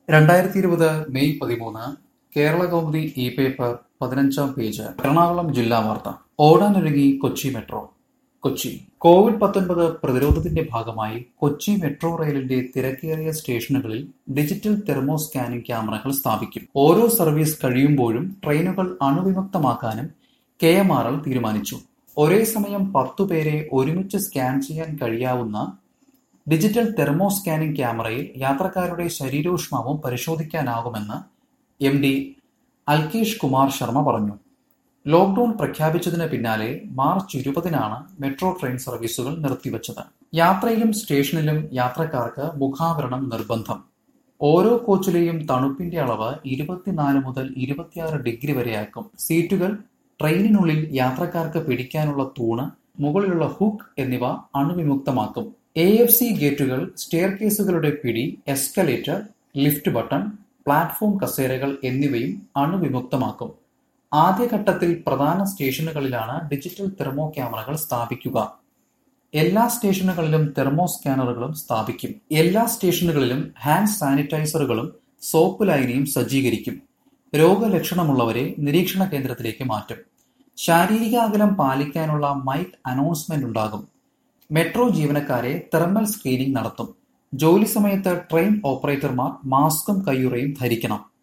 രണ്ടായിരത്തി ഇരുപത് മെയ് പതിമൂന്ന് കേരള കൗമുദി ഇ പേപ്പർ പതിനഞ്ചാം പേജ് എറണാകുളം ജില്ലാ വാർത്ത ഓടാനൊരുങ്ങി കൊച്ചി മെട്രോ കൊച്ചി കോവിഡ് പത്തൊൻപത് പ്രതിരോധത്തിന്റെ ഭാഗമായി കൊച്ചി മെട്രോ റെയിലിന്റെ തിരക്കേറിയ സ്റ്റേഷനുകളിൽ ഡിജിറ്റൽ തെർമോ സ്കാനിംഗ് ക്യാമറകൾ സ്ഥാപിക്കും ഓരോ സർവീസ് കഴിയുമ്പോഴും ട്രെയിനുകൾ അണുവിമുക്തമാക്കാനും കെ എം ആർ എൽ തീരുമാനിച്ചു ഒരേ സമയം പത്തു പേരെ ഒരുമിച്ച് സ്കാൻ ചെയ്യാൻ കഴിയാവുന്ന ഡിജിറ്റൽ തെർമോ സ്കാനിംഗ് ക്യാമറയിൽ യാത്രക്കാരുടെ ശരീരോഷ്മാവും പരിശോധിക്കാനാകുമെന്ന് എം ഡി അൽകേഷ് കുമാർ ശർമ്മ പറഞ്ഞു ലോക്ഡൌൺ പ്രഖ്യാപിച്ചതിന് പിന്നാലെ മാർച്ച് ഇരുപതിനാണ് മെട്രോ ട്രെയിൻ സർവീസുകൾ നിർത്തിവച്ചത് യാത്രയിലും സ്റ്റേഷനിലും യാത്രക്കാർക്ക് മുഖാവരണം നിർബന്ധം ഓരോ കോച്ചിലെയും തണുപ്പിന്റെ അളവ് ഇരുപത്തിനാല് മുതൽ ഇരുപത്തിയാറ് ഡിഗ്രി വരെയാക്കും സീറ്റുകൾ ട്രെയിനിനുള്ളിൽ യാത്രക്കാർക്ക് പിടിക്കാനുള്ള തൂണ് മുകളിലുള്ള ഹുക്ക് എന്നിവ അണുവിമുക്തമാക്കും എ എഫ് സി ഗേറ്റുകൾ സ്റ്റെയർ കേസുകളുടെ പിടി എസ്കലേറ്റർ ലിഫ്റ്റ് ബട്ടൺ പ്ലാറ്റ്ഫോം കസേരകൾ എന്നിവയും അണുവിമുക്തമാക്കും ആദ്യഘട്ടത്തിൽ പ്രധാന സ്റ്റേഷനുകളിലാണ് ഡിജിറ്റൽ തെർമോ ക്യാമറകൾ സ്ഥാപിക്കുക എല്ലാ സ്റ്റേഷനുകളിലും തെർമോ സ്കാനറുകളും സ്ഥാപിക്കും എല്ലാ സ്റ്റേഷനുകളിലും ഹാൻഡ് സാനിറ്റൈസറുകളും സോപ്പ് ലൈനിയും സജ്ജീകരിക്കും രോഗലക്ഷണമുള്ളവരെ നിരീക്ഷണ കേന്ദ്രത്തിലേക്ക് മാറ്റും ശാരീരിക അകലം പാലിക്കാനുള്ള മൈക്ക് അനൗൺസ്മെന്റ് ഉണ്ടാകും മെട്രോ ജീവനക്കാരെ തെർമൽ സ്ക്രീനിംഗ് നടത്തും ജോലി സമയത്ത് ട്രെയിൻ ഓപ്പറേറ്റർമാർ മാസ്കും കയ്യുറയും ധരിക്കണം